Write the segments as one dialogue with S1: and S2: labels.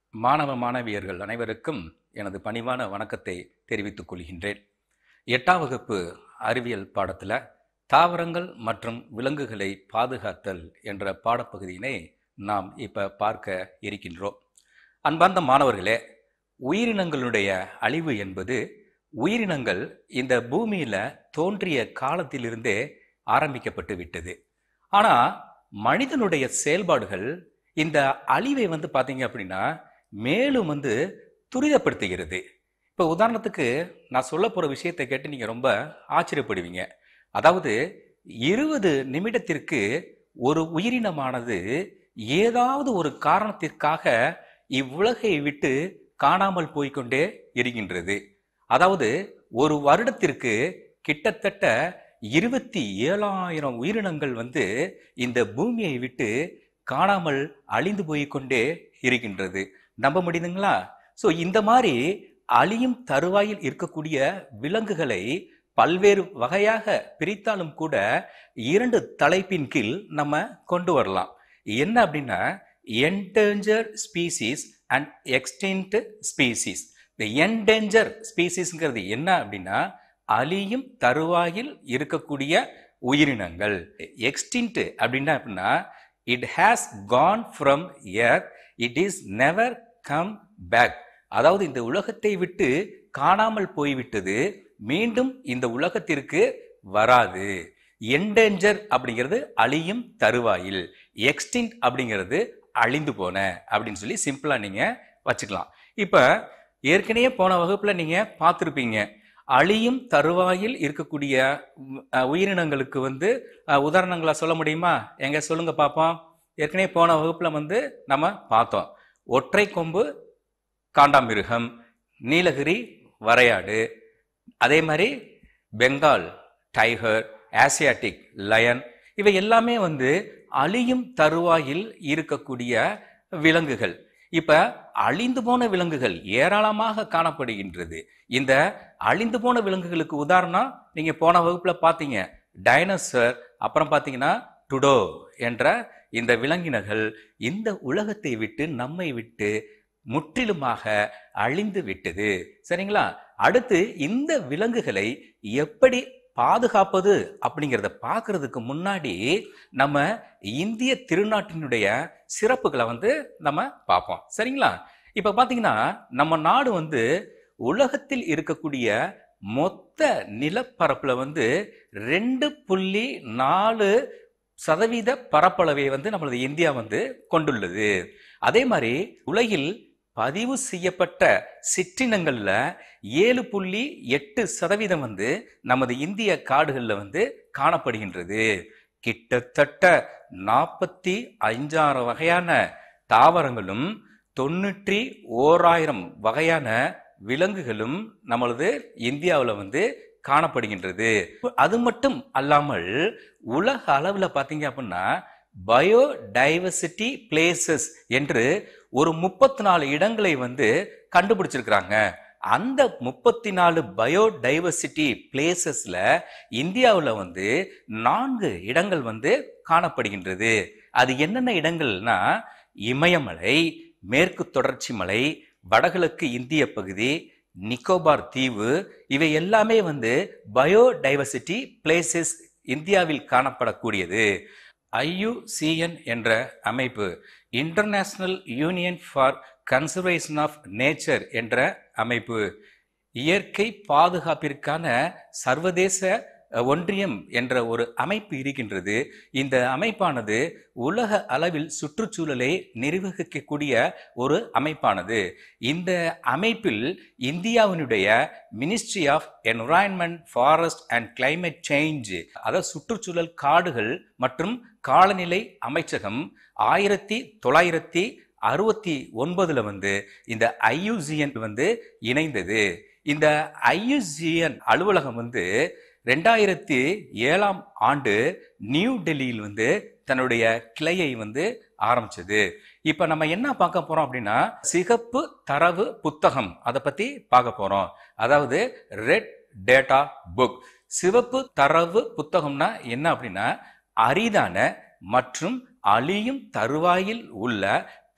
S1: மாணவ மாணவியர்கள் அனைவருக்கும் எனது பணிவான வணக்கத்தை தெரிவித்துக் கொள்கின்றேன் எட்டாம் வகுப்பு அறிவியல் பாடத்தில் தாவரங்கள் மற்றும் விலங்குகளை பாதுகாத்தல் என்ற பாடப்பகுதியினை நாம் இப்போ பார்க்க இருக்கின்றோம் அன்பார்ந்த மாணவர்களே உயிரினங்களுடைய அழிவு என்பது உயிரினங்கள் இந்த பூமியில் தோன்றிய காலத்திலிருந்தே ஆரம்பிக்கப்பட்டு விட்டது ஆனால் மனிதனுடைய செயல்பாடுகள் இந்த அழிவை வந்து பார்த்தீங்க அப்படின்னா மேலும் வந்து துரிதப்படுத்துகிறது இப்போ உதாரணத்துக்கு நான் சொல்ல போகிற விஷயத்தை கேட்டு நீங்கள் ரொம்ப ஆச்சரியப்படுவீங்க அதாவது இருபது நிமிடத்திற்கு ஒரு உயிரினமானது ஏதாவது ஒரு காரணத்திற்காக இவ்வுலகை விட்டு காணாமல் போய்க்கொண்டே இருக்கின்றது அதாவது ஒரு வருடத்திற்கு கிட்டத்தட்ட இருபத்தி ஏழாயிரம் உயிரினங்கள் வந்து இந்த பூமியை விட்டு காணாமல் அழிந்து போய்க்கொண்டே இருக்கின்றது நம்ப முடியுதுங்களா ஸோ இந்த மாதிரி அழியும் தருவாயில் இருக்கக்கூடிய விலங்குகளை பல்வேறு வகையாக பிரித்தாலும் கூட இரண்டு தலைப்பின் கீழ் நம்ம கொண்டு வரலாம் என்ன அப்படின்னா endangered species and extinct species இந்த என்டேஞ்சர் ஸ்பீசிஸ்ங்கிறது என்ன அப்படின்னா அழியும் தருவாயில் இருக்கக்கூடிய உயிரினங்கள் எக்ஸ்டின்ட் அப்படின்னா அப்படின்னா it has gone from earth it is never come back அதாவது இந்த உலகத்தை விட்டு காணாமல் போய்விட்டது மீண்டும் இந்த உலகத்திற்கு வராது என்டேஞ்சர் அப்படிங்கிறது அழியும் தருவாயில் எக்ஸ்டின்ட் அப்படிங்கிறது அழிந்து போன அப்படின்னு சொல்லி சிம்பிளா நீங்க வச்சுக்கலாம் இப்ப ஏற்கனவே போன வகுப்புல நீங்க பார்த்துருப்பீங்க அழியும் தருவாயில் இருக்கக்கூடிய அஹ், உயிரினங்களுக்கு வந்து அஹ், உதாரணங்களா சொல்ல முடியுமா எங்க சொல்லுங்க பார்ப்போம் ஏற்கனவே போன வகுப்புல வந்து நம்ம பார்த்தோம் ஒற்றை கொம்பு காண்டாமிருகம் நீலகிரி வரையாடு அதே மாதிரி பெங்கால் டைகர் ஆசியாட்டிக் லயன் இவை எல்லாமே வந்து அழியும் தருவாயில் இருக்கக்கூடிய விலங்குகள் இப்ப அழிந்து போன விலங்குகள் ஏராளமாக காணப்படுகின்றது இந்த அழிந்து போன விலங்குகளுக்கு உதாரணம் நீங்க போன வகுப்புல பார்த்தீங்க டைனோசர் அப்புறம் பார்த்தீங்கன்னா டுடோ என்ற இந்த விலங்கினங்கள் இந்த உலகத்தை விட்டு நம்மை விட்டு முற்றிலுமாக அழிந்து விட்டது சரிங்களா அடுத்து இந்த விலங்குகளை எப்படி பாதுகாப்பது அப்படிங்கிறத பார்க்கறதுக்கு முன்னாடி நம்ம இந்திய திருநாட்டினுடைய சிறப்புகளை வந்து நம்ம பார்ப்போம் சரிங்களா இப்ப பாத்தீங்கன்னா நம்ம நாடு வந்து உலகத்தில் இருக்கக்கூடிய மொத்த நிலப்பரப்புல வந்து ரெண்டு புள்ளி நாலு சதவீத பரப்பளவை வந்து நம்மளது இந்தியா வந்து கொண்டுள்ளது அதே மாதிரி உலகில் பதிவு செய்யப்பட்ட சிற்றினங்கள்ல ஏழு புள்ளி எட்டு சதவீதம் வந்து நமது இந்திய காடுகள்ல வந்து காணப்படுகின்றது கிட்டத்தட்ட நாற்பத்தி அஞ்சாறு வகையான தாவரங்களும் தொண்ணூற்றி ஓராயிரம் வகையான விலங்குகளும் நம்மளது இந்தியாவில் வந்து காணப்படுகின்றது அது மட்டும் அல்லாமல் உலக அளவில் பார்த்தீங்க அப்படின்னா பயோடைவர்சிட்டி பிளேசஸ் என்று ஒரு முப்பத்தி நாலு இடங்களை வந்து கண்டுபிடிச்சிருக்கிறாங்க அந்த முப்பத்தி நாலு பயோடைவர்சிட்டி பிளேசஸ்ல இந்தியாவில் வந்து நான்கு இடங்கள் வந்து காணப்படுகின்றது அது என்னென்ன இடங்கள்னா இமயமலை மேற்கு தொடர்ச்சி மலை வடகிழக்கு இந்திய பகுதி நிக்கோபார் தீவு இவை எல்லாமே வந்து பயோடைவர்சிட்டி பிளேசஸ் இந்தியாவில் காணப்படக்கூடியது ஐயுசிஎன் என்ற அமைப்பு international union for conservation of nature என்ற அமைப்பு இயற்கை பாதுகாப்பிற்கான சர்வதேச அஹ், ஒன்றியம் என்ற ஒரு அமைப்பு இருக்கின்றது இந்த அமைப்பானது உலக அளவில் சுற்றுச்சூழலை நிர்வகிக்கக்கூடிய ஒரு அமைப்பானது இந்த அமைப்பில் இந்தியாவினுடைய ministry of environment forest and climate change அதாவது சுற்றுச்சூழல் காடுகள் மற்றும் காலநிலை அமைச்சகம் ஆயிரத்தி தொள்ளாயிரத்தி அறுபத்தி ஒன்பதுல வந்து இந்த ஐயுசிஎன் வந்து இணைந்தது இந்த ஐயுசிஎன் அலுவலகம் வந்து ரெண்டாயிரத்தி ஏழாம் ஆண்டு நியூ டெல்லியில் வந்து தன்னுடைய கிளையை வந்து ஆரம்பிச்சது இப்ப நம்ம என்ன பார்க்க போறோம் அப்படின்னா சிகப்பு தரவு புத்தகம் அதை பத்தி பார்க்க போறோம் அதாவது ரெட் டேட்டா புக் சிவப்பு தரவு புத்தகம்னா என்ன அப்படின்னா அரிதான மற்றும் அழியும் தருவாயில் உள்ள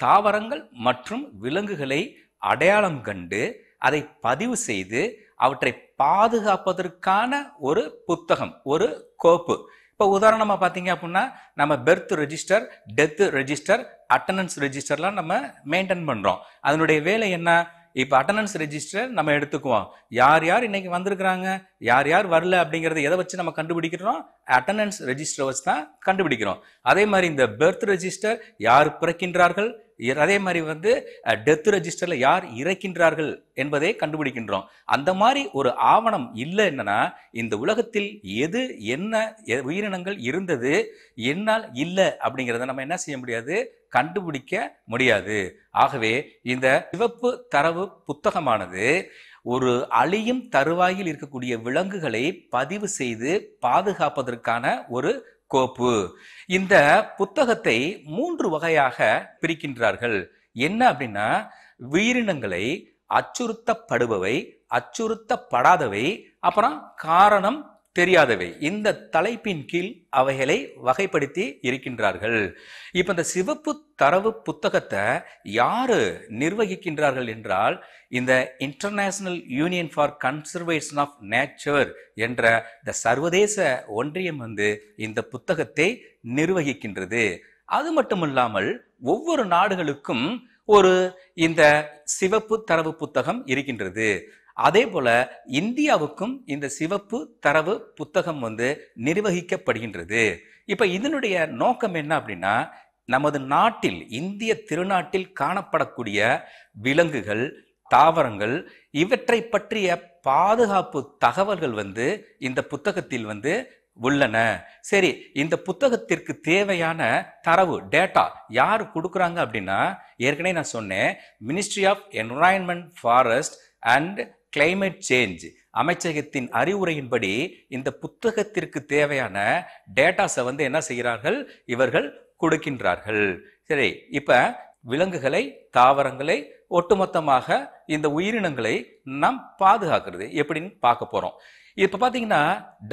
S1: தாவரங்கள் மற்றும் விலங்குகளை அடையாளம் கண்டு அதை பதிவு செய்து அவற்றை பாதுகாப்பதற்கான ஒரு புத்தகம் ஒரு கோப்பு இப்போ உதாரணமாக பார்த்தீங்க அப்படின்னா நம்ம birth register death register attendance ரெஜிஸ்டர்லாம் நம்ம மெயின்டைன் பண்ணுறோம் அதனுடைய வேலை என்ன இப்போ அட்டண்டன்ஸ் ரெஜிஸ்டர் நம்ம எடுத்துக்குவோம் யார் யார் இன்னைக்கு வந்திருக்கிறாங்க யார் யார் வரல அப்படிங்கிறத எதை வச்சு நம்ம கண்டுபிடிக்கிறோம் அட்டண்டன்ஸ் ரெஜிஸ்டர் வச்சு தான் கண்டுபிடிக்கிறோம் அதே மாதிரி இந்த பெர்த் ரெஜிஸ்டர் யார் பிறக்கின்றார்கள் இ- அதே மாதிரி வந்து டெத் ரெஜிஸ்டர்ல யார் இறக்கின்றார்கள் என்பதை கண்டுபிடிக்கின்றோம் அந்த மாதிரி ஒரு ஆவணம் இல்லை என்னன்னா இந்த உலகத்தில் எது என்ன எ- உயிரினங்கள் இருந்தது என்னால் இல்லை அப்படிங்கிறத நம்ம என்ன செய்ய முடியாது கண்டுபிடிக்க முடியாது ஆகவே இந்த சிவப்பு தரவு புத்தகமானது ஒரு அழியும் தருவாயில் இருக்கக்கூடிய விலங்குகளை பதிவு செய்து பாதுகாப்பதற்கான ஒரு கோப்பு இந்த புத்தகத்தை மூன்று வகையாக பிரிக்கின்றார்கள் என்ன அப்படின்னா உயிரினங்களை அச்சுறுத்தப்படுபவை அச்சுறுத்தப்படாதவை அப்புறம் காரணம் தெரியாதவை இந்த தலைப்பின் கீழ் அவைகளை வகைப்படுத்தி இருக்கின்றார்கள் இப்ப இந்த சிவப்பு தரவு புத்தகத்தை யாரு நிர்வகிக்கின்றார்கள் என்றால் இந்த international union for conservation of nature என்ற இந்த சர்வதேச ஒன்றியம் வந்து இந்த புத்தகத்தை நிர்வகிக்கின்றது அது மட்டுமல்லாமல் ஒவ்வொரு நாடுகளுக்கும் ஒரு இந்த சிவப்பு தரவு புத்தகம் இருக்கின்றது அதே போல இந்தியாவுக்கும் இந்த சிவப்பு தரவு புத்தகம் வந்து நிர்வகிக்கப்படுகின்றது இப்ப இதனுடைய நோக்கம் என்ன அப்படின்னா நமது நாட்டில் இந்திய திருநாட்டில் காணப்படக்கூடிய விலங்குகள் தாவரங்கள் இவற்றை பற்றிய பாதுகாப்பு தகவல்கள் வந்து இந்த புத்தகத்தில் வந்து உள்ளன சரி இந்த புத்தகத்திற்கு தேவையான தரவு டேட்டா யார் கொடுக்குறாங்க அப்படின்னா ஏற்கனவே நான் சொன்னேன் ministry of environment forest and climate change அமைச்சகத்தின் அறிவுரையின்படி இந்த புத்தகத்திற்கு தேவையான டேட்டாஸை வந்து என்ன செய்கிறார்கள் இவர்கள் கொடுக்கின்றார்கள் சரி இப்ப விலங்குகளை தாவரங்களை ஒட்டுமொத்தமாக இந்த உயிரினங்களை நாம் பாதுகாக்கிறது எப்படின்னு பார்க்க போறோம் இப்ப பாத்தீங்கன்னா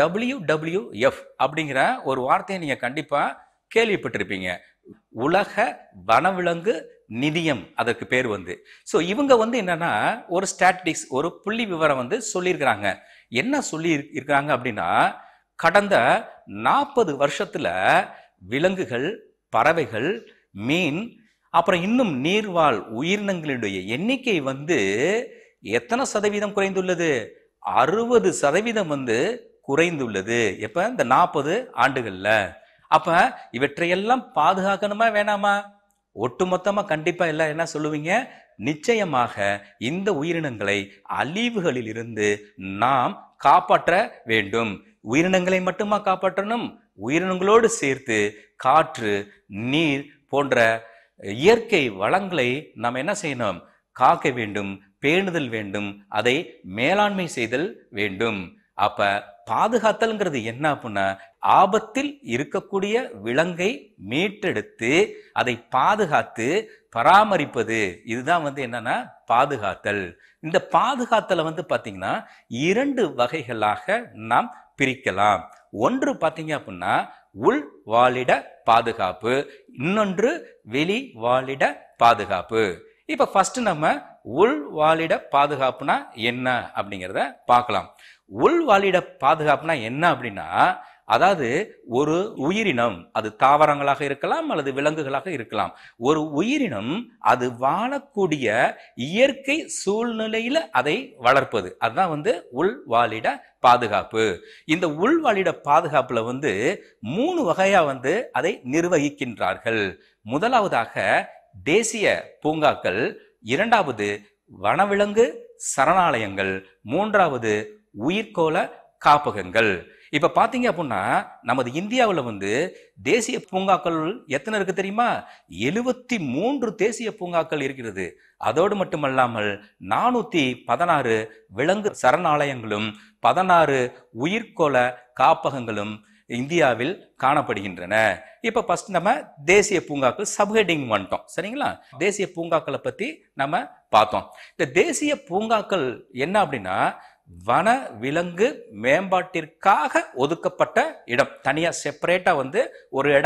S1: WWF அப்படிங்கிற ஒரு வார்த்தையை நீங்க கண்டிப்பா கேள்விப்பட்டிருப்பீங்க உலக வனவிலங்கு நிதியம் அதற்கு பேர் வந்து ஸோ இவங்க வந்து என்னன்னா ஒரு ஸ்டாட்டிக்ஸ் ஒரு புள்ளி விவரம் வந்து சொல்லியிருக்கிறாங்க என்ன சொல்லி இருக்- இருக்காங்க அப்படின்னா கடந்த நாற்பது வருஷத்துல விலங்குகள் பறவைகள் மீன் அப்புறம் இன்னும் நீர்வாழ் உயிரினங்களுடைய எண்ணிக்கை வந்து எத்தனை சதவீதம் குறைந்துள்ளது அறுபது சதவீதம் வந்து குறைந்துள்ளது எப்ப இந்த நாற்பது ஆண்டுகள்ல அப்ப இவற்றையெல்லாம் பாதுகாக்கணுமா வேணாமா ஒட்டுமொத்தமா கண்டிப்பா எல்லாம் என்ன சொல்லுவீங்க நிச்சயமாக இந்த உயிரினங்களை அழிவுகளில் இருந்து நாம் காப்பாற்ற வேண்டும் உயிரினங்களை மட்டுமா காப்பாற்றணும் உயிரினங்களோடு சேர்த்து காற்று நீர் போன்ற இயற்கை வளங்களை நாம் என்ன செய்யணும் காக்க வேண்டும் பேணுதல் வேண்டும் அதை மேலாண்மை செய்தல் வேண்டும் அப்ப பாதுகாத்தல்ங்கிறது என்ன அப்படின்னா ஆபத்தில் இருக்கக்கூடிய விலங்கை மீட்டெடுத்து அதை பாதுகாத்து பராமரிப்பது இதுதான் வந்து என்னன்னா பாதுகாத்தல் இந்த பாதுகாத்தலை வந்து பாத்தீங்கன்னா இரண்டு வகைகளாக நாம் பிரிக்கலாம் ஒன்று பாத்தீங்க அப்படின்னா உள் வாழிட பாதுகாப்பு இன்னொன்று வெளி வாழிட பாதுகாப்பு இப்ப ஃபர்ஸ்ட் நம்ம உள் வாழிட பாதுகாப்புனா என்ன அப்படிங்கிறத பார்க்கலாம் உள் வாழிட பாதுகாப்புனா என்ன அப்படின்னா அதாவது ஒரு உயிரினம் அது தாவரங்களாக இருக்கலாம் அல்லது விலங்குகளாக இருக்கலாம் ஒரு உயிரினம் அது வாழக்கூடிய இயற்கை சூழ்நிலையில அதை வளர்ப்பது அதுதான் வந்து உள் வாழிட பாதுகாப்பு இந்த உள் வாழிட பாதுகாப்புல வந்து மூணு வகையா வந்து அதை நிர்வகிக்கின்றார்கள் முதலாவதாக தேசிய பூங்காக்கள் இரண்டாவது வனவிலங்கு சரணாலயங்கள் மூன்றாவது உயிர்கோள காப்பகங்கள் இப்ப பாத்தீங்க அப்படின்னா நமது இந்தியாவுல வந்து தேசிய பூங்காக்கள் எத்தனை இருக்கு தெரியுமா எழுவத்தி மூன்று தேசிய பூங்காக்கள் இருக்கிறது அதோடு மட்டுமல்லாமல் நானூத்தி பதினாறு விலங்கு சரணாலயங்களும் பதினாறு உயிர்கோள காப்பகங்களும் இந்தியாவில் காணப்படுகின்றன இப்ப ஃபர்ஸ்ட் நம்ம தேசிய பூங்காக்கள் சப்ஹெட்டிங் வந்துட்டோம் சரிங்களா தேசிய பூங்காக்களை பத்தி நம்ம பார்த்தோம் இந்த தேசிய பூங்காக்கள் என்ன அப்படின்னா வன விலங்கு மேம்பாட்டிற்காக ஒதுக்கப்பட்ட இடம் தனியா செப்பரேட்டா வந்து ஒரு இடம்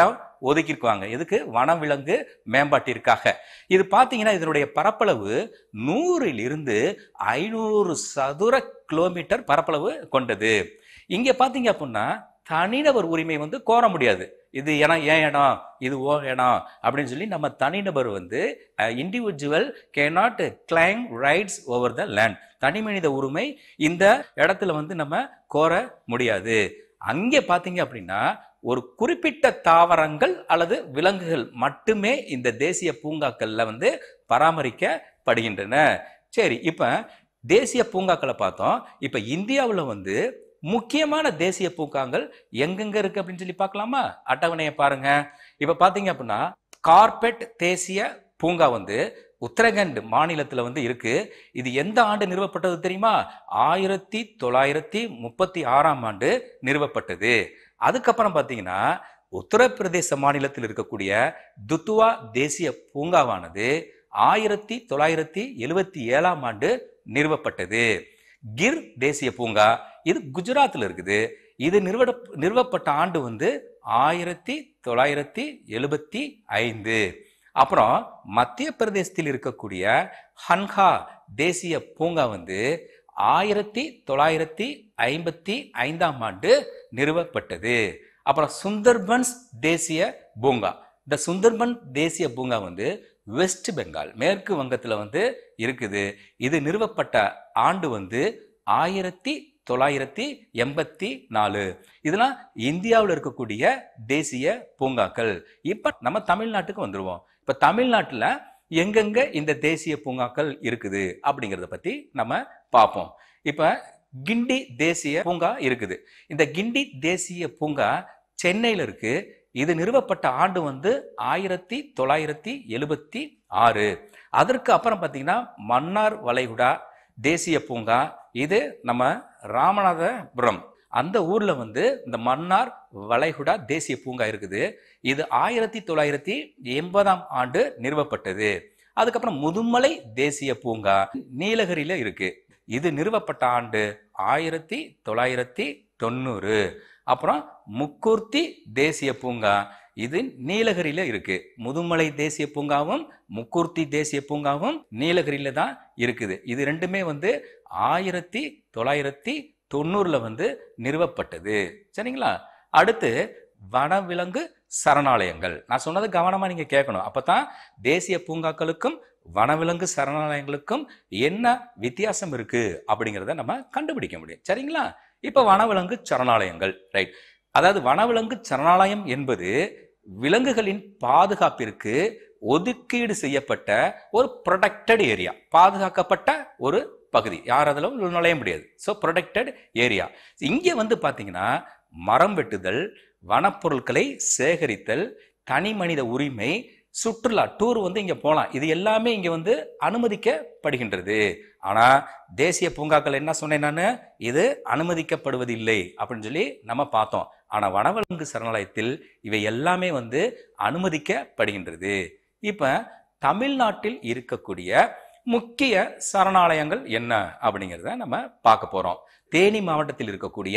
S1: ஒதுக்கியிருக்காங்க எதுக்கு வனவிலங்கு மேம்பாட்டிற்காக இது பார்த்தீங்கன்னா இதனுடைய பரப்பளவு நூறில் இருந்து ஐநூறு சதுர கிலோமீட்டர் பரப்பளவு கொண்டது இங்க பாத்தீங்க அப்படின்னா தனிநபர் உரிமை வந்து கோர முடியாது இது ஏன்னா ஏன் இடம் இது ஓ இடம் அப்படின்னு சொல்லி நம்ம தனிநபர் வந்து individual cannot claim rights over the land தனி மனித உரிமை இந்த இடத்துல வந்து நம்ம கோர முடியாது அங்கே பார்த்தீங்க அப்படின்னா ஒரு குறிப்பிட்ட தாவரங்கள் அல்லது விலங்குகள் மட்டுமே இந்த தேசிய பூங்காக்கள்ல வந்து பராமரிக்கப்படுகின்றன சரி இப்ப தேசிய பூங்காக்களை பார்த்தோம் இப்ப இந்தியாவில் வந்து முக்கியமான தேசிய பூங்காங்கள் எங்கெங்க இருக்கு அப்படின்னு சொல்லி பார்க்கலாமா அட்டவணையை பாருங்க இப்ப பாத்தீங்க அப்படின்னா கார்பெட் தேசிய பூங்கா வந்து உத்தரகண்ட் மாநிலத்துல வந்து இருக்கு இது எந்த ஆண்டு நிறுவப்பட்டது தெரியுமா ஆயிரத்தி தொள்ளாயிரத்தி முப்பத்தி ஆறாம் ஆண்டு நிறுவப்பட்டது அதுக்கப்புறம் பாத்தீங்கன்னா உத்தரப்பிரதேச மாநிலத்தில் இருக்கக்கூடிய துத்துவா தேசிய பூங்காவானது ஆயிரத்தி தொள்ளாயிரத்தி எழுவத்தி ஏழாம் ஆண்டு நிறுவப்பட்டது கிர் தேசிய பூங்கா இது குஜராத்தில் இருக்குது இது நிறுவ நிறுவப்பட்ட ஆண்டு வந்து ஆயிரத்தி தொள்ளாயிரத்தி எழுபத்தி ஐந்து அப்புறம் மத்திய பிரதேசத்தில் இருக்கக்கூடிய ஹன்ஹா தேசிய பூங்கா வந்து ஆயிரத்தி தொள்ளாயிரத்தி ஐம்பத்தி ஐந்தாம் ஆண்டு நிறுவப்பட்டது அப்புறம் சுந்தர்பன்ஸ் தேசிய பூங்கா இந்த சுந்தர்பன் தேசிய பூங்கா வந்து வெஸ்ட் பெங்கால் மேற்கு வங்கத்தில் வந்து இருக்குது இது நிறுவப்பட்ட ஆண்டு வந்து ஆயிரத்தி தொள்ளாயிரத்தி எண்பத்தி நாலு இதெல்லாம் இந்தியாவில் இருக்கக்கூடிய தேசிய பூங்காக்கள் இப்ப நம்ம தமிழ்நாட்டுக்கு வந்துருவோம் இப்ப தமிழ்நாட்டில் எங்கெங்க இந்த தேசிய பூங்காக்கள் இருக்குது அப்படிங்கிறத பத்தி நம்ம பார்ப்போம் இப்ப கிண்டி தேசிய பூங்கா இருக்குது இந்த கிண்டி தேசிய பூங்கா சென்னையில் இருக்கு இது நிறுவப்பட்ட ஆண்டு வந்து ஆயிரத்தி தொள்ளாயிரத்தி எழுபத்தி ஆறு அதற்கு அப்புறம் பார்த்தீங்கன்னா மன்னார் வளைகுடா தேசிய பூங்கா இது நம்ம ராமநாதபுரம் அந்த ஊர்ல வந்து இந்த மன்னார் வளைகுடா தேசிய பூங்கா இருக்குது இது ஆயிரத்தி தொள்ளாயிரத்தி எண்பதாம் ஆண்டு நிறுவப்பட்டது அதுக்கப்புறம் முதுமலை தேசிய பூங்கா நீலகிரியில இருக்கு இது நிறுவப்பட்ட ஆண்டு ஆயிரத்தி தொள்ளாயிரத்தி தொண்ணூறு அப்புறம் முக்கூர்த்தி தேசிய பூங்கா இது நீலகிரியில இருக்கு முதுமலை தேசிய பூங்காவும் முக்கூர்த்தி தேசிய பூங்காவும் நீலகிரியில தான் இருக்குது இது ரெண்டுமே வந்து ஆயிரத்தி தொள்ளாயிரத்தி தொண்ணூறுல வந்து நிறுவப்பட்டது சரிங்களா அடுத்து வனவிலங்கு சரணாலயங்கள் நான் சொன்னது கவனமா நீங்க கேட்கணும் அப்பதான் தேசிய பூங்காக்களுக்கும் வனவிலங்கு சரணாலயங்களுக்கும் என்ன வித்தியாசம் இருக்கு அப்படிங்கிறத நம்ம கண்டுபிடிக்க முடியும் சரிங்களா இப்ப வனவிலங்கு சரணாலயங்கள் ரைட் அதாவது வனவிலங்கு சரணாலயம் என்பது விலங்குகளின் பாதுகாப்பிற்கு ஒதுக்கீடு செய்யப்பட்ட ஒரு ப்ரொடெக்டட் ஏரியா பாதுகாக்கப்பட்ட ஒரு பகுதி யார் அதிலும் நுழைய முடியாது ஸோ ப்ரொடெக்டட் ஏரியா இங்கே வந்து பார்த்தீங்கன்னா மரம் வெட்டுதல் வனப்பொருட்களை சேகரித்தல் தனி மனித உரிமை சுற்றுலா டூர் வந்து இங்க போகலாம் இது எல்லாமே இங்க வந்து அனுமதிக்கப்படுகின்றது ஆனா தேசிய பூங்காக்கள் என்ன சொன்னேன் நான் இது அனுமதிக்கப்படுவதில்லை அப்படின்னு சொல்லி நம்ம பார்த்தோம் ஆனா வனவிலங்கு சரணாலயத்தில் இவை எல்லாமே வந்து அனுமதிக்கப்படுகின்றது இப்ப தமிழ்நாட்டில் இருக்கக்கூடிய முக்கிய சரணாலயங்கள் என்ன அப்படிங்கிறத நம்ம பார்க்க போறோம் தேனி மாவட்டத்தில் இருக்கக்கூடிய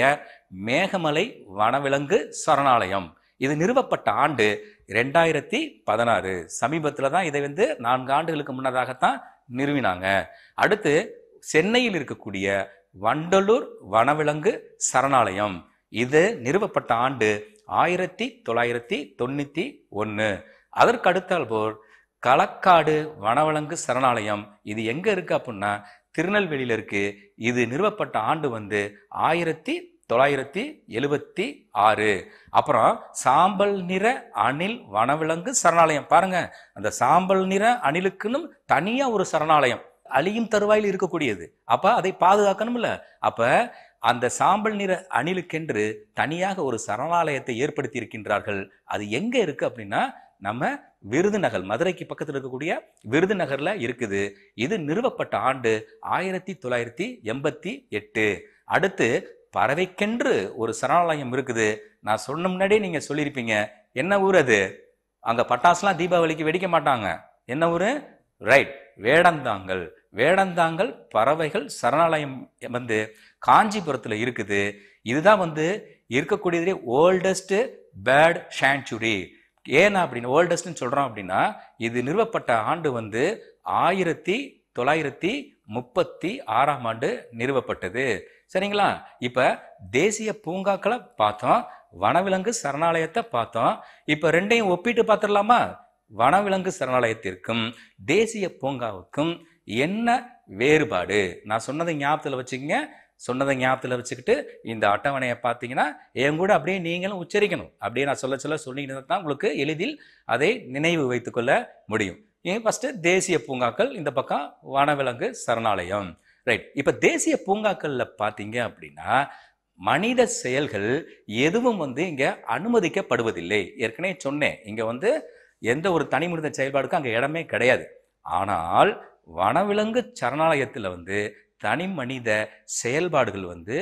S1: மேகமலை வனவிலங்கு சரணாலயம் இது நிறுவப்பட்ட ஆண்டு ரெண்டாயிரத்தி பதினாறு சமீபத்தில் தான் இதை வந்து நான்கு ஆண்டுகளுக்கு முன்னதாகத்தான் நிறுவினாங்க அடுத்து சென்னையில் இருக்கக்கூடிய வண்டலூர் வனவிலங்கு சரணாலயம் இது நிறுவப்பட்ட ஆண்டு ஆயிரத்தி தொள்ளாயிரத்தி தொண்ணூத்தி ஒன்று அதற்கு அடுத்தால் போல் களக்காடு வனவிலங்கு சரணாலயம் இது எங்க இருக்கு அப்படின்னா திருநெல்வேலியில இருக்கு இது நிறுவப்பட்ட ஆண்டு வந்து ஆயிரத்தி தொள்ளாயிரத்தி எழுபத்தி ஆறு அப்புறம் சாம்பல் நிற அணில் வனவிலங்கு சரணாலயம் பாருங்க அந்த சாம்பல் நிற அணிலுக்குன்னு தனியா ஒரு சரணாலயம் அழியும் தருவாயில் இருக்கக்கூடியது அப்ப அதை பாதுகாக்கணும்ல அப்ப அந்த சாம்பல் நிற அணிலுக்கென்று தனியாக ஒரு சரணாலயத்தை ஏற்படுத்தி இருக்கின்றார்கள் அது எங்க இருக்கு அப்படின்னா நம்ம விருதுநகர் மதுரைக்கு பக்கத்தில் இருக்கக்கூடிய விருதுநகர்ல இருக்குது இது நிறுவப்பட்ட ஆண்டு ஆயிரத்தி தொள்ளாயிரத்தி எண்பத்தி எட்டு அடுத்து பறவைக்கென்று ஒரு சரணாலயம் இருக்குது நான் சொன்ன முன்னாடியே நீங்க சொல்லியிருப்பீங்க என்ன ஊர் அது அங்க பட்டாசுலாம் தீபாவளிக்கு வெடிக்க மாட்டாங்க என்ன ஊரு ரைட் வேடந்தாங்கல் வேடந்தாங்கல் பறவைகள் சரணாலயம் வந்து காஞ்சிபுரத்தில் இருக்குது இதுதான் வந்து இருக்கக்கூடியதுலே ஓல்டஸ்ட் பேர்ட் சாங்சுரி ஏன் அப்படின்னு ஓல்டஸ்ட்னு சொல்றோம் அப்படின்னா இது நிறுவப்பட்ட ஆண்டு வந்து ஆயிரத்தி தொள்ளாயிரத்தி முப்பத்தி ஆறாம் ஆண்டு நிறுவப்பட்டது சரிங்களா இப்ப தேசிய பூங்காக்களை பார்த்தோம் வனவிலங்கு சரணாலயத்தை பார்த்தோம் இப்ப ரெண்டையும் ஒப்பிட்டு பார்த்துடலாமா வனவிலங்கு சரணாலயத்திற்கும் தேசிய பூங்காவுக்கும் என்ன வேறுபாடு நான் சொன்னதை ஞாபகத்தில் வச்சுக்கங்க சொன்னதை ஞாபகத்தில் வச்சுக்கிட்டு இந்த அட்டவணையை பார்த்தீங்கன்னா என் கூட அப்படியே நீங்களும் உச்சரிக்கணும் அப்படியே நான் சொல்ல சொல்ல சொன்னீங்கன்னா தான் உங்களுக்கு எளிதில் அதை நினைவு வைத்துக்கொள்ள முடியும் ஏன் ஃபர்ஸ்ட் தேசிய பூங்காக்கள் இந்த பக்கம் வனவிலங்கு சரணாலயம் ரைட் இப்போ தேசிய பூங்காக்கள்ல பார்த்தீங்க அப்படின்னா மனித செயல்கள் எதுவும் வந்து இங்க அனுமதிக்கப்படுவதில்லை ஏற்கனவே சொன்னேன் இங்க வந்து எந்த ஒரு தனி மனித செயல்பாடுக்கும் அங்க இடமே கிடையாது ஆனால் வனவிலங்கு சரணாலயத்துல வந்து தனி மனித செயல்பாடுகள் வந்து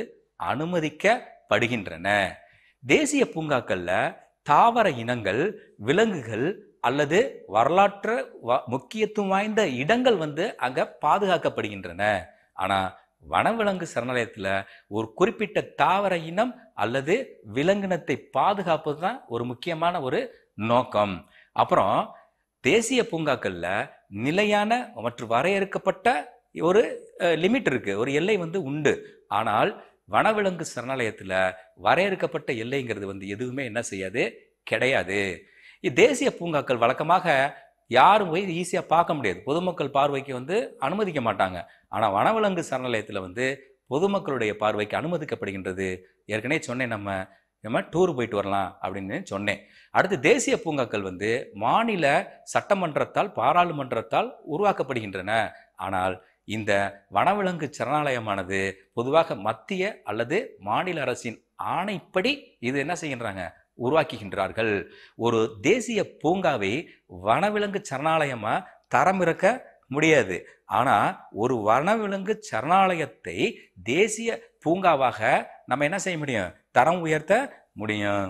S1: அனுமதிக்கப்படுகின்றன தேசிய பூங்காக்கள்ல தாவர இனங்கள் விலங்குகள் அல்லது வரலாற்று வ- முக்கியத்துவம் வாய்ந்த இடங்கள் வந்து அங்க பாதுகாக்கப்படுகின்றன ஆனா வனவிலங்கு சரணாலயத்துல ஒரு குறிப்பிட்ட தாவர இனம் அல்லது விலங்கினத்தை பாதுகாப்பது தான் ஒரு முக்கியமான ஒரு நோக்கம் அப்புறம் தேசிய பூங்காக்கள்ல நிலையான மற்றும் வரையறுக்கப்பட்ட ஒரு லிமிட் இருக்கு ஒரு எல்லை வந்து உண்டு ஆனால் வனவிலங்கு சரணாலயத்துல வரையறுக்கப்பட்ட எல்லைங்கிறது வந்து எதுவுமே என்ன செய்யாது கிடையாது இ- தேசிய பூங்காக்கள் வழக்கமாக யாரும் போய் ஈஸியாக பார்க்க முடியாது பொதுமக்கள் பார்வைக்கு வந்து அனுமதிக்க மாட்டாங்க ஆனால் வனவிலங்கு சரணாலயத்தில் வந்து பொதுமக்களுடைய பார்வைக்கு அனுமதிக்கப்படுகின்றது ஏற்கனவே சொன்னேன் நம்ம நம்ம டூர் போயிட்டு வரலாம் அப்படின்னு சொன்னேன் அடுத்து தேசிய பூங்காக்கள் வந்து மாநில சட்டமன்றத்தால் பாராளுமன்றத்தால் உருவாக்கப்படுகின்றன ஆனால் இந்த வனவிலங்கு சரணாலயமானது பொதுவாக மத்திய அல்லது மாநில அரசின் ஆணைப்படி இது என்ன செய்கின்றாங்க உருவாக்குகின்றார்கள் ஒரு தேசிய பூங்காவை வனவிலங்கு சரணாலயமா தரமிறக்க முடியாது ஆனா ஒரு வனவிலங்கு சரணாலயத்தை தேசிய பூங்காவாக நம்ம என்ன செய்ய முடியும் தரம் உயர்த்த முடியும்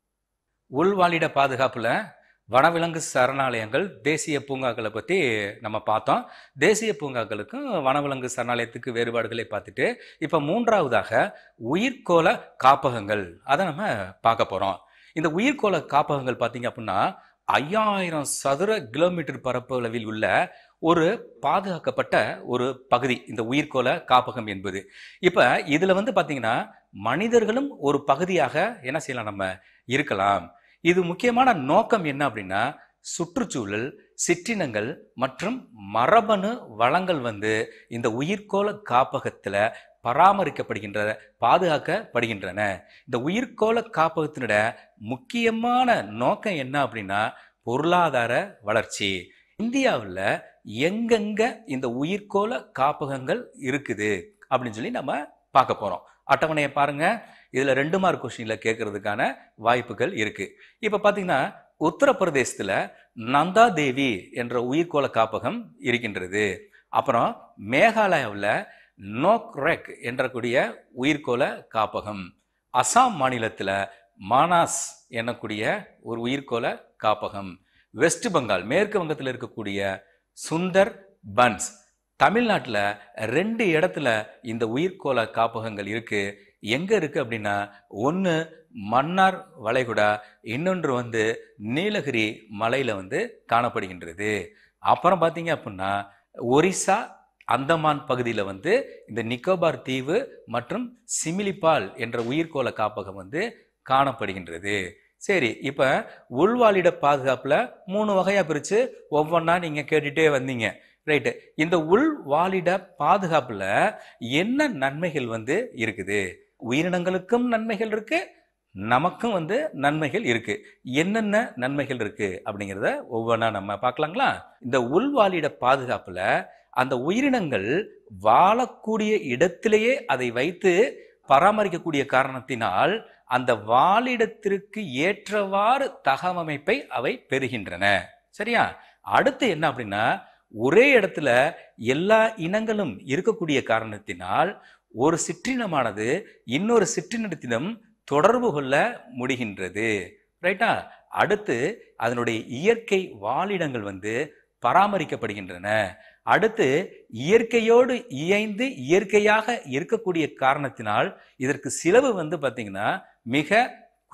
S1: உள்வாழிட பாதுகாப்புல வனவிலங்கு சரணாலயங்கள் தேசிய பூங்காக்களை பத்தி நம்ம பார்த்தோம் தேசிய பூங்காக்களுக்கும் வனவிலங்கு சரணாலயத்துக்கு வேறுபாடுகளை பார்த்துட்டு இப்ப மூன்றாவதாக உயிர்க்கோள காப்பகங்கள் அதை நம்ம பார்க்க போறோம் இந்த உயிர்க்கோள காப்பகங்கள் பார்த்தீங்க அப்படின்னா ஐயாயிரம் சதுர கிலோமீட்டர் பரப்பளவில் உள்ள ஒரு பாதுகாக்கப்பட்ட ஒரு பகுதி இந்த உயிர்க்கோள காப்பகம் என்பது இப்ப இதுல வந்து பாத்தீங்கன்னா மனிதர்களும் ஒரு பகுதியாக என்ன செய்யலாம் நம்ம இருக்கலாம் இது முக்கியமான நோக்கம் என்ன அப்படின்னா சுற்றுச்சூழல் சிற்றினங்கள் மற்றும் மரபணு வளங்கள் வந்து இந்த உயிர்க்கோள காப்பகத்துல பராமரிக்கப்படுகின்ற பாதுகாக்கப்படுகின்றன இந்த உயிர்க்கோள காப்பகத்தினோட முக்கியமான நோக்கம் என்ன அப்படின்னா பொருளாதார வளர்ச்சி இந்தியாவில் எங்கெங்க இந்த உயிர்க்கோள காப்பகங்கள் இருக்குது அப்படின்னு சொல்லி நம்ம பார்க்க போறோம் அட்டவணையை பாருங்க இதுல ரெண்டு மார்க் கொஸ்டின்ல கேட்கறதுக்கான வாய்ப்புகள் இருக்கு இப்ப பாத்தீங்கன்னா உத்தரப்பிரதேசத்துல நந்தா தேவி என்ற உயிர்க்கோள காப்பகம் இருக்கின்றது அப்புறம் மேகாலயாவில் நோக்ரெக் என்ற கூடிய உயிர்க்கோள காப்பகம் அசாம் மாநிலத்துல மானாஸ் எனக்கூடிய ஒரு உயிர்க்கோள காப்பகம் வெஸ்ட் பெங்கால் மேற்கு வங்கத்தில் இருக்கக்கூடிய சுந்தர் பன்ஸ் தமிழ்நாட்டில் ரெண்டு இடத்துல இந்த உயிர்க்கோள காப்பகங்கள் இருக்கு எங்க இருக்கு அப்படின்னா ஒன்று மன்னார் வளைகுடா இன்னொன்று வந்து நீலகிரி மலையில வந்து காணப்படுகின்றது அப்புறம் பார்த்தீங்க அப்படின்னா ஒரிசா அந்தமான் பகுதியில் வந்து இந்த நிக்கோபார் தீவு மற்றும் சிமிலிபால் என்ற உயிர்க்கோள காப்பகம் வந்து காணப்படுகின்றது சரி இப்போ உள்வாழிட பாதுகாப்பில் மூணு வகையாக பிரித்து ஒவ்வொன்றா நீங்கள் கேட்டுட்டே வந்தீங்க ரைட்டு இந்த உள்வாழிட பாதுகாப்பில் என்ன நன்மைகள் வந்து இருக்குது உயிரினங்களுக்கும் நன்மைகள் இருக்கு நமக்கும் வந்து நன்மைகள் இருக்கு என்னென்ன நன்மைகள் இருக்கு அப்படிங்கிறத ஒவ்வொன்றா நம்ம பார்க்கலாங்களா இந்த உள்வாழிட பாதுகாப்புல அந்த உயிரினங்கள் வாழக்கூடிய இடத்திலேயே அதை வைத்து பராமரிக்கக்கூடிய காரணத்தினால் அந்த வாழிடத்திற்கு ஏற்றவாறு தகவமைப்பை அவை பெறுகின்றன சரியா அடுத்து என்ன அப்படின்னா ஒரே இடத்துல எல்லா இனங்களும் இருக்கக்கூடிய காரணத்தினால் ஒரு சிற்றினமானது இன்னொரு சிற்றினத்திடம் தொடர்பு கொள்ள முடிகின்றது ரைட்டா அடுத்து அதனுடைய இயற்கை வாழிடங்கள் வந்து பராமரிக்கப்படுகின்றன அடுத்து இயற்கையோடு இயைந்து இயற்கையாக இருக்கக்கூடிய காரணத்தினால் இதற்கு செலவு வந்து பார்த்தீங்கன்னா மிக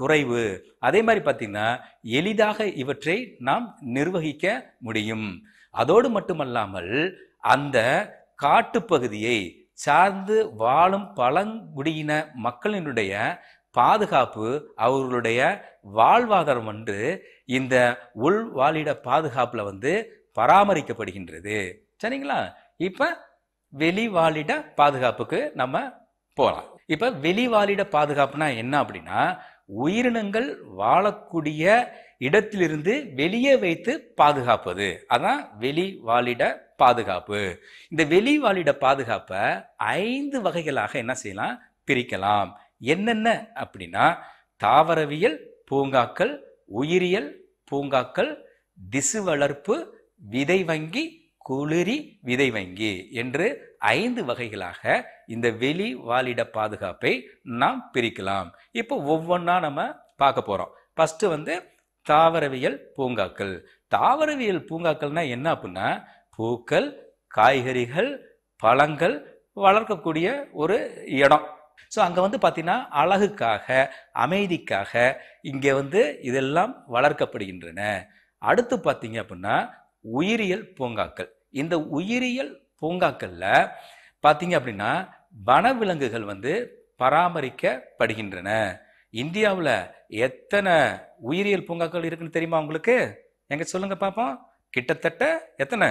S1: குறைவு அதே மாதிரி பார்த்தீங்கன்னா எளிதாக இவற்றை நாம் நிர்வகிக்க முடியும் அதோடு மட்டுமல்லாமல் அந்த காட்டுப்பகுதியை சார்ந்து வாழும் பழங்குடியின மக்களினுடைய பாதுகாப்பு அவர்களுடைய வாழ்வாதாரம் வந்து இந்த உள் வாழிட பாதுகாப்புல வந்து பராமரிக்கப்படுகின்றது சரிங்களா இப்ப வெளி வாழிட பாதுகாப்புக்கு நம்ம போகலாம் இப்ப வெளி வாழிட பாதுகாப்புனா என்ன அப்படின்னா உயிரினங்கள் வாழக்கூடிய இடத்திலிருந்து வெளியே வைத்து பாதுகாப்பது அதான் வெளி வாழிட பாதுகாப்பு இந்த வெளி வாழிட பாதுகாப்பை ஐந்து வகைகளாக என்ன செய்யலாம் பிரிக்கலாம் என்னென்ன அப்படின்னா தாவரவியல் பூங்காக்கள் உயிரியல் பூங்காக்கள் திசு வளர்ப்பு விதை வங்கி குளிரி விதை வங்கி என்று ஐந்து வகைகளாக இந்த வெளி வாழிட பாதுகாப்பை நாம் பிரிக்கலாம் இப்போ ஒவ்வொன்றா நம்ம பார்க்க போறோம் ஃபர்ஸ்ட் வந்து தாவரவியல் பூங்காக்கள் தாவரவியல் பூங்காக்கள்னா என்ன அப்படின்னா பூக்கள் காய்கறிகள் பழங்கள் வளர்க்கக்கூடிய ஒரு இடம் ஸோ அங்கே வந்து பார்த்தீங்கன்னா அழகுக்காக அமைதிக்காக இங்கே வந்து இதெல்லாம் வளர்க்கப்படுகின்றன அடுத்து பார்த்தீங்க அப்படின்னா உயிரியல் பூங்காக்கள் இந்த உயிரியல் பூங்காக்கள்ல பார்த்தீங்க அப்படின்னா வனவிலங்குகள் வந்து பராமரிக்கப்படுகின்றன இந்தியாவில் எத்தனை உயிரியல் பூங்காக்கள் இருக்குன்னு தெரியுமா உங்களுக்கு எங்க சொல்லுங்க பார்ப்போம் கிட்டத்தட்ட எத்தனை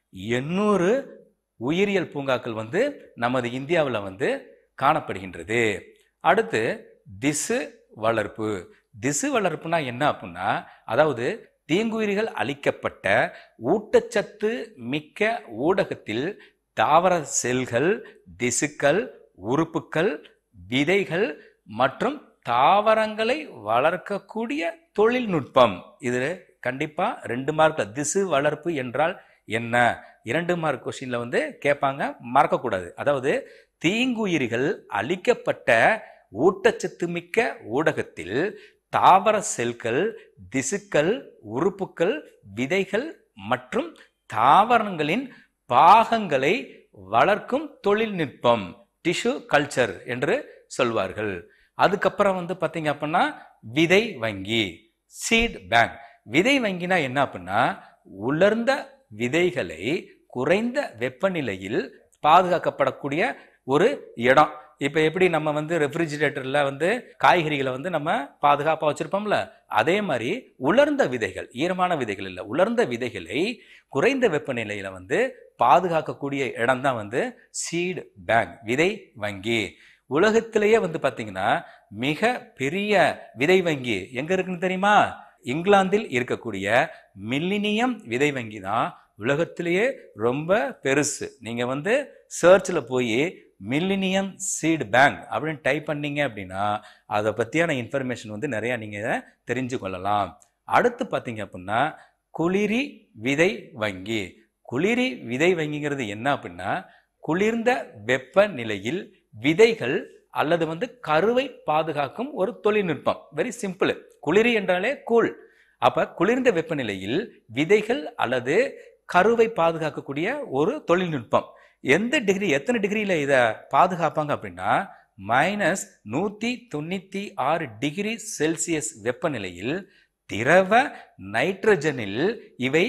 S1: எண்ணூறு உயிரியல் பூங்காக்கள் வந்து நமது இந்தியாவில் வந்து காணப்படுகின்றது அடுத்து திசு வளர்ப்பு திசு வளர்ப்புனா என்ன அப்படின்னா அதாவது தீங்குயிரிகள் அளிக்கப்பட்ட ஊட்டச்சத்து மிக்க ஊடகத்தில் தாவர செல்கள் திசுக்கள் உறுப்புக்கள் விதைகள் மற்றும் தாவரங்களை வளர்க்கக்கூடிய தொழில்நுட்பம் இது கண்டிப்பா ரெண்டு மார்க் திசு வளர்ப்பு என்றால் என்ன இரண்டு மார்க் கொஸ்டின்ல வந்து கேட்பாங்க மறக்கக்கூடாது அதாவது தீங்குயிரிகள் அளிக்கப்பட்ட ஊட்டச்சத்து மிக்க ஊடகத்தில் தாவர செல்கள் திசுக்கள் உறுப்புகள் விதைகள் மற்றும் தாவரங்களின் பாகங்களை வளர்க்கும் தொழில்நுட்பம் டிஷ்யூ கல்ச்சர் என்று சொல்வார்கள் அதுக்கப்புறம் வந்து பார்த்தீங்க அப்படின்னா விதை வங்கி சீட் பேங்க் விதை வங்கினா என்ன அப்படின்னா உலர்ந்த விதைகளை குறைந்த வெப்பநிலையில் பாதுகாக்கப்படக்கூடிய ஒரு இடம் இப்போ எப்படி நம்ம வந்து ரெஃப்ரிஜிரேட்டரில் வந்து காய்கறிகளை வந்து நம்ம பாதுகாப்பாக வச்சுருப்போம்ல அதே மாதிரி உலர்ந்த விதைகள் ஈரமான விதைகள் இல்லை உலர்ந்த விதைகளை குறைந்த வெப்பநிலையில் வந்து பாதுகாக்கக்கூடிய இடம் தான் வந்து சீடு பேங்க் விதை வங்கி உலகத்திலேயே வந்து பார்த்தீங்கன்னா மிக பெரிய விதை வங்கி எங்கே இருக்குன்னு தெரியுமா இங்கிலாந்தில் இருக்கக்கூடிய மில்லினியம் விதை வங்கி தான் உலகத்திலேயே ரொம்ப பெருசு நீங்கள் வந்து சர்ச்சில் போய் மில்லினியம் சீட் பேங்க் அப்படின்னு டைப் பண்ணீங்க அப்படின்னா அதை பற்றியான இன்ஃபர்மேஷன் வந்து நிறையா நீங்கள் தெரிஞ்சு கொள்ளலாம் அடுத்து பார்த்தீங்க அப்படின்னா குளிரி விதை வங்கி குளிரி விதை வங்கிங்கிறது என்ன அப்படின்னா குளிர்ந்த வெப்பநிலையில் விதைகள் அல்லது வந்து கருவை பாதுகாக்கும் ஒரு தொழில்நுட்பம் வெரி சிம்பிள் குளிரி என்றாலே கூல் அப்ப குளிர்ந்த வெப்பநிலையில் விதைகள் அல்லது கருவை பாதுகாக்கக்கூடிய ஒரு தொழில்நுட்பம் எந்த டிகிரி எத்தனை டிகிரியில இதை பாதுகாப்பாங்க அப்படின்னா மைனஸ் நூத்தி தொண்ணூத்தி ஆறு டிகிரி செல்சியஸ் வெப்பநிலையில் திரவ நைட்ரஜனில் இவை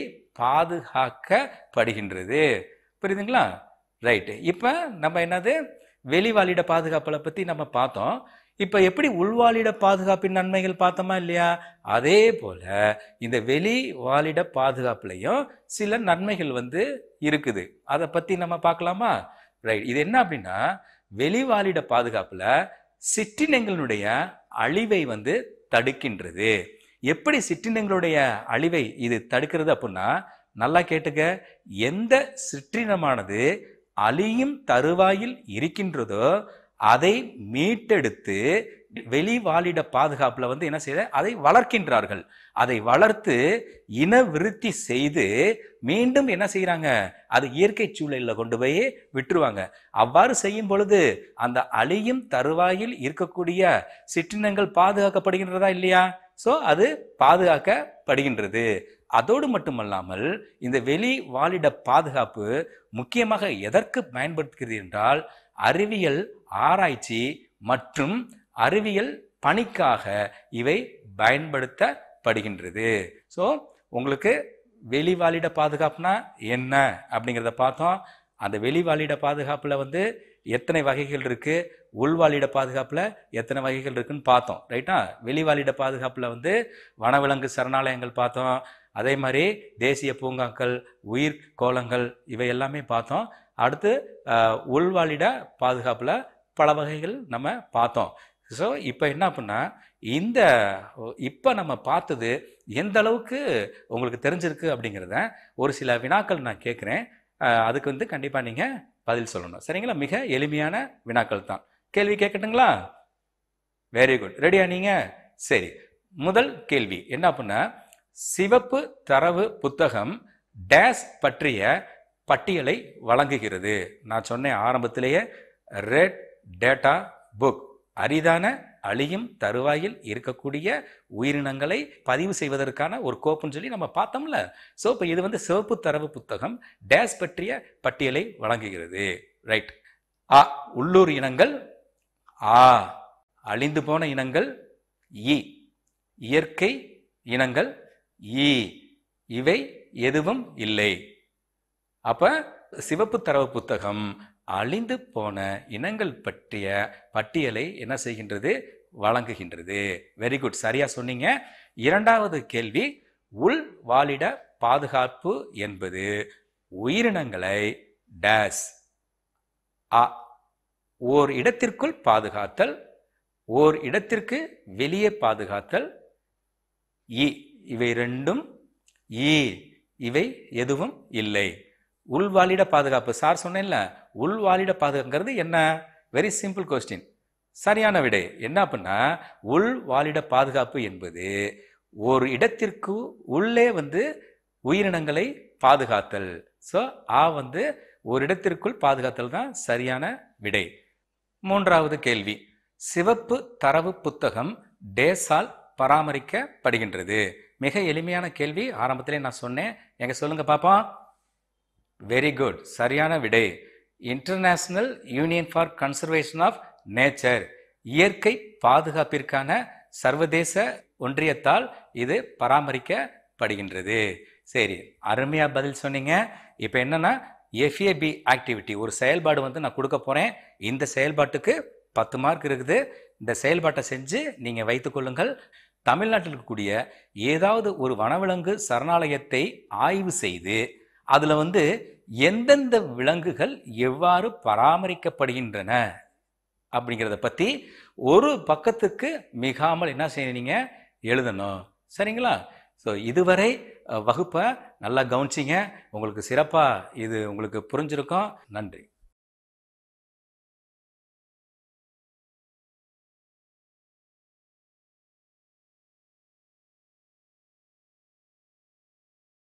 S1: பாதுகாக்கப்படுகின்றது புரியுதுங்களா ரைட்டு இப்போ நம்ம என்னது வெளிவாழிட பாதுகாப்பலை பற்றி நம்ம பார்த்தோம் இப்போ எப்படி உள்வாழிட பாதுகாப்பின் நன்மைகள் பார்த்தோமா இல்லையா அதே போல இந்த வெளி வாழிட பாதுகாப்புலையும் சில நன்மைகள் வந்து இருக்குது அதை பற்றி நம்ம பார்க்கலாமா ரைட் இது என்ன அப்படின்னா வெளிவாழிட பாதுகாப்புல சிற்றினங்களுடைய அழிவை வந்து தடுக்கின்றது எப்படி சிற்றினங்களுடைய அழிவை இது தடுக்கிறது அப்படின்னா நல்லா கேட்டுக்க எந்த சிற்றினமானது அழியும் தருவாயில் இருக்கின்றதோ அதை மீட்டெடுத்து வெளி வாழிட பாதுகாப்புல வந்து என்ன செய்ய அதை வளர்க்கின்றார்கள் அதை வளர்த்து இன விருத்தி செய்து மீண்டும் என்ன செய்யறாங்க அது இயற்கை சூழலில் கொண்டு போய் விட்டுருவாங்க அவ்வாறு செய்யும் பொழுது அந்த அழியும் தருவாயில் இருக்கக்கூடிய சிற்றினங்கள் பாதுகாக்கப்படுகின்றதா இல்லையா சோ அது பாதுகாக்கப்படுகின்றது அதோடு மட்டுமல்லாமல் இந்த வெளி வாழிட பாதுகாப்பு முக்கியமாக எதற்கு பயன்படுத்துகிறது என்றால் அறிவியல் ஆராய்ச்சி மற்றும் அறிவியல் பணிக்காக இவை பயன்படுத்தப்படுகின்றது ஸோ உங்களுக்கு வெளிவாழிட பாதுகாப்புனா என்ன அப்படிங்கிறத பார்த்தோம் அந்த வெளிவாழிட பாதுகாப்புல வந்து எத்தனை வகைகள் இருக்கு உள்வாழிட பாதுகாப்புல எத்தனை வகைகள் இருக்குன்னு பார்த்தோம் ரைட்டா வெளிவாழிட பாதுகாப்புல வந்து வனவிலங்கு சரணாலயங்கள் பார்த்தோம் அதே மாதிரி தேசிய பூங்காக்கள் உயிர் கோலங்கள் இவை எல்லாமே பார்த்தோம் அடுத்து அஹ், உள்வாழிட பாதுகாப்புல பல வகைகள் நம்ம பார்த்தோம் ஸோ இப்போ என்ன பண்ணா இந்த இப்போ நம்ம பார்த்தது எந்த அளவுக்கு உங்களுக்கு தெரிஞ்சிருக்கு அப்படிங்கிறத ஒரு சில வினாக்கள் நான் கேட்குறேன் அதுக்கு வந்து கண்டிப்பாக நீங்கள் பதில் சொல்லணும் சரிங்களா மிக எளிமையான வினாக்கள் தான் கேள்வி கேட்கட்டுங்களா வெரி குட் ரெடியா நீங்க சரி முதல் கேள்வி என்ன பண்ண சிவப்பு தரவு புத்தகம் டேஸ் பற்றிய பட்டியலை வழங்குகிறது நான் சொன்னேன் ஆரம்பத்திலேயே ரெட் டேட்டா புக் அரிதான அழியும் தருவாயில் இருக்கக்கூடிய உயிரினங்களை பதிவு செய்வதற்கான ஒரு கோப்புன்னு சொல்லி நம்ம பார்த்தோம்ல ஸோ இப்போ இது வந்து சிவப்பு தரவு புத்தகம் டேஸ் பற்றிய பட்டியலை வழங்குகிறது ரைட் ஆ உள்ளூர் இனங்கள் ஆ அழிந்து போன இனங்கள் இ இயற்கை இனங்கள் இ இவை எதுவும் இல்லை அப்ப சிவப்பு தரவு புத்தகம் அழிந்து போன இனங்கள் பற்றிய பட்டியலை என்ன செய்கின்றது வழங்குகின்றது வெரி குட் சரியா சொன்னீங்க இரண்டாவது கேள்வி உள் வாழிட பாதுகாப்பு என்பது உயிரினங்களை டேஸ் அ ஓர் இடத்திற்குள் பாதுகாத்தல் ஓர் இடத்திற்கு வெளியே பாதுகாத்தல் இ இவை ரெண்டும் இ இவை எதுவும் இல்லை உள்வாழிட பாதுகாப்பு சார் சொன்னேன்ல உள்வாழிட பாதுகாக்கிறது என்ன வெரி சிம்பிள் கொஸ்டின் சரியான விடை என்ன அப்படின்னா உள் வாழிட பாதுகாப்பு என்பது ஒரு இடத்திற்கு உள்ளே வந்து உயிரினங்களை பாதுகாத்தல் ஸோ ஆ வந்து ஒரு இடத்திற்குள் பாதுகாத்தல் தான் சரியான விடை மூன்றாவது கேள்வி சிவப்பு தரவு புத்தகம் டேஸால் பராமரிக்கப்படுகின்றது மிக எளிமையான கேள்வி ஆரம்பத்திலே நான் சொன்னேன் எங்க சொல்லுங்க பாப்போம் வெரி குட் சரியான விடை international union for conservation of nature இயற்கை பாதுகாப்பிற்கான சர்வதேச ஒன்றியத்தால் இது பராமரிக்கப்படுகின்றது சரி அருமையா பதில் சொன்னீங்க இப்போ என்னன்னா எஃப்ஏபி ஆக்டிவிட்டி ஒரு செயல்பாடு வந்து நான் கொடுக்க போறேன் இந்த செயல்பாட்டுக்கு பத்து மார்க் இருக்குது இந்த செயல்பாட்டை செஞ்சு நீங்க வைத்துக் கொள்ளுங்கள் தமிழ்நாட்டில் இருக்கக்கூடிய ஏதாவது ஒரு வனவிலங்கு சரணாலயத்தை ஆய்வு செய்து அதுல வந்து எந்தெந்த விலங்குகள் எவ்வாறு பராமரிக்கப்படுகின்றன அப்படிங்கிறத பத்தி ஒரு பக்கத்துக்கு மிகாமல் என்ன செய்யறீங்க எழுதணும் சரிங்களா ஸோ இதுவரை அஹ், வகுப்பை நல்லா கவனிச்சிங்க உங்களுக்கு சிறப்பாக இது உங்களுக்கு புரிஞ்சிருக்கும் நன்றி